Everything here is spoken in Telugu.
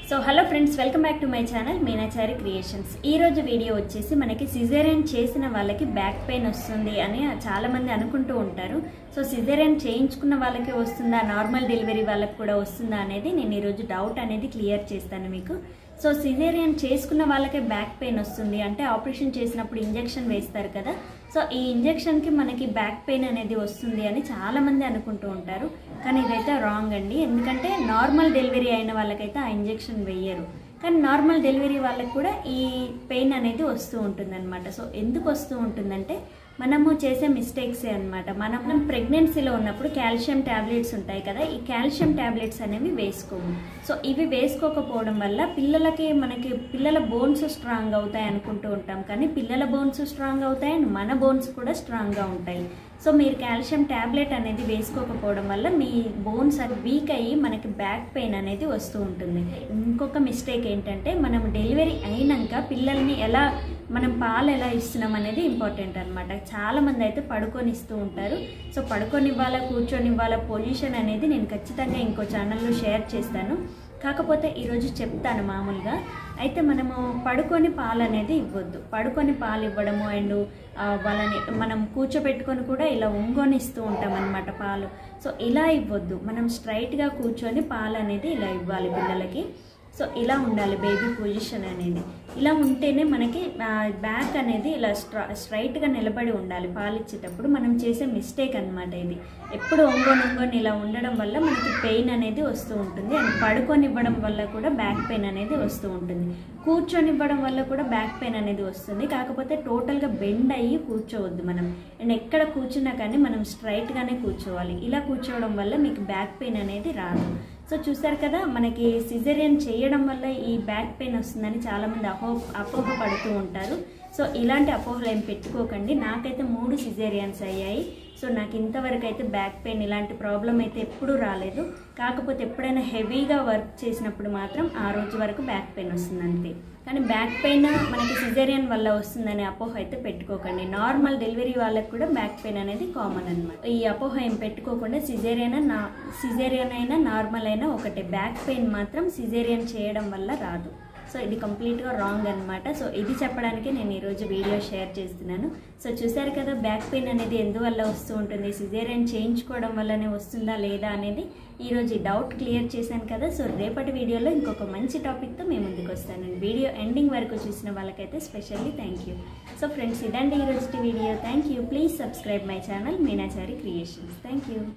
so hello friends welcome back to my channel Meenachari creations ఈ రోజు వీడియో వచ్చేసి మనకి సిజేరియన్ చేసిన వాళ్ళకి బ్యాక్ పెయిన్ వస్తుంది అని చాలా మంది అనుకుంటూ ఉంటారు సో సిజేరియన్ చేయించుకున్న వాళ్ళకి వస్తుందా నార్మల్ డెలివరీ వాళ్ళకి కూడా వస్తుందా అనేది నేను ఈరోజు డౌట్ అనేది క్లియర్ చేస్తాను మీకు సో సిజేరియన్ చేసుకున్న వాళ్ళకే బ్యాక్ పెయిన్ వస్తుంది అంటే ఆపరేషన్ చేసినప్పుడు ఇంజెక్షన్ వేస్తారు కదా సో ఈ ఇంజెక్షన్కి మనకి బ్యాక్ పెయిన్ అనేది వస్తుంది అని చాలామంది అనుకుంటూ ఉంటారు కానీ ఇదైతే రాంగ్ అండి ఎందుకంటే నార్మల్ డెలివరీ అయిన వాళ్ళకైతే ఆ ఇంజెక్షన్ వేయరు కానీ నార్మల్ డెలివరీ వాళ్ళకి కూడా ఈ పెయిన్ అనేది వస్తూ ఉంటుందన్నమాట సో ఎందుకు వస్తూ ఉంటుందంటే మనము చేసే మిస్టేక్సే అనమాట మనం మనం ప్రెగ్నెన్సీలో ఉన్నప్పుడు కాల్షియం ట్యాబ్లెట్స్ ఉంటాయి కదా ఈ కాల్షియం ట్యాబ్లెట్స్ అనేవి వేసుకోము సో ఇవి వేసుకోకపోవడం వల్ల పిల్లలకి మనకి పిల్లల బోన్స్ స్ట్రాంగ్ అవుతాయి అనుకుంటూ ఉంటాం కానీ పిల్లల బోన్స్ స్ట్రాంగ్ అవుతాయి అండ్ మన బోన్స్ కూడా స్ట్రాంగ్గా ఉంటాయి సో మీరు కాల్షియం ట్యాబ్లెట్ అనేది వేసుకోకపోవడం వల్ల మీ బోన్స్ అవి వీక్ అయ్యి మనకి బ్యాక్ పెయిన్ అనేది వస్తూ ఉంటుంది ఇంకొక మిస్టేక్ ఏంటంటే మనం డెలివరీ అయినాక పిల్లల్ని ఎలా మనం పాలు ఎలా ఇస్తున్నాం అనేది ఇంపార్టెంట్ అనమాట చాలా మంది అయితే పడుకొని ఇస్తూ ఉంటారు సో పడుకొని ఇవ్వాలా కూర్చొని ఇవ్వాలా పొజిషన్ అనేది నేను ఖచ్చితంగా ఇంకో ఛానల్లో షేర్ చేస్తాను కాకపోతే ఈరోజు చెప్తాను మామూలుగా అయితే మనము పడుకొని పాలు అనేది ఇవ్వద్దు పడుకొని పాలు ఇవ్వడము అండ్ వాళ్ళని మనం కూర్చోబెట్టుకొని కూడా ఇలా ఒంగొని ఇస్తూ ఉంటాం అనమాట పాలు సో ఇలా ఇవ్వద్దు మనం స్ట్రైట్గా కూర్చొని పాలు అనేది ఇలా ఇవ్వాలి పిల్లలకి సో ఇలా ఉండాలి బేబీ పొజిషన్ అనేది ఇలా ఉంటేనే మనకి బ్యాక్ అనేది ఇలా స్ట్రా స్ట్రైట్గా నిలబడి ఉండాలి పాలు ఇచ్చేటప్పుడు మనం చేసే మిస్టేక్ అనమాట ఇది ఎప్పుడు ఒంగొని ఒంగొని ఇలా ఉండడం వల్ల మనకి పెయిన్ అనేది వస్తూ ఉంటుంది అండ్ పడుకొని ఇవ్వడం వల్ల కూడా బ్యాక్ పెయిన్ అనేది వస్తూ ఉంటుంది కూర్చొని ఇవ్వడం వల్ల కూడా బ్యాక్ పెయిన్ అనేది వస్తుంది కాకపోతే టోటల్గా బెండ్ అయ్యి కూర్చోవద్దు మనం అండ్ ఎక్కడ కూర్చున్నా కానీ మనం స్ట్రైట్గానే కూర్చోవాలి ఇలా కూర్చోవడం వల్ల మీకు బ్యాక్ పెయిన్ అనేది రాదు సో చూసారు కదా మనకి సిజరియన్ చేయడం వల్ల ఈ బ్యాక్ పెయిన్ వస్తుందని చాలామంది అపో అపోహ పడుతూ ఉంటారు సో ఇలాంటి అపోహలు ఏం పెట్టుకోకండి నాకైతే మూడు సిజేరియన్స్ అయ్యాయి సో నాకు ఇంతవరకు అయితే బ్యాక్ పెయిన్ ఇలాంటి ప్రాబ్లం అయితే ఎప్పుడూ రాలేదు కాకపోతే ఎప్పుడైనా హెవీగా వర్క్ చేసినప్పుడు మాత్రం ఆ రోజు వరకు బ్యాక్ పెయిన్ వస్తుంది అంతే కానీ బ్యాక్ పెయిన్ మనకి సిజేరియన్ వల్ల వస్తుందనే అపోహ అయితే పెట్టుకోకండి నార్మల్ డెలివరీ వాళ్ళకి కూడా బ్యాక్ పెయిన్ అనేది కామన్ అనమాట ఈ అపోహ ఏం పెట్టుకోకుండా సిజేరియన్ నా సిజేరియన్ అయినా నార్మల్ అయినా ఒకటే బ్యాక్ పెయిన్ మాత్రం సిజేరియన్ చేయడం వల్ల రాదు సో ఇది కంప్లీట్గా రాంగ్ అనమాట సో ఇది చెప్పడానికి నేను ఈరోజు వీడియో షేర్ చేస్తున్నాను సో చూసారు కదా బ్యాక్ పెయిన్ అనేది ఎందువల్ల వస్తూ ఉంటుంది సిజేరియన్ చేయించుకోవడం వల్లనే వస్తుందా లేదా అనేది ఈరోజు ఈ డౌట్ క్లియర్ చేశాను కదా సో రేపటి వీడియోలో ఇంకొక మంచి టాపిక్తో మేము ముందుకు వస్తాను వీడియో ఎండింగ్ వరకు చూసిన వాళ్ళకైతే specially thank you so friends ఇదండి ఈరోజు video thank you please subscribe my channel Meenachari creations thank you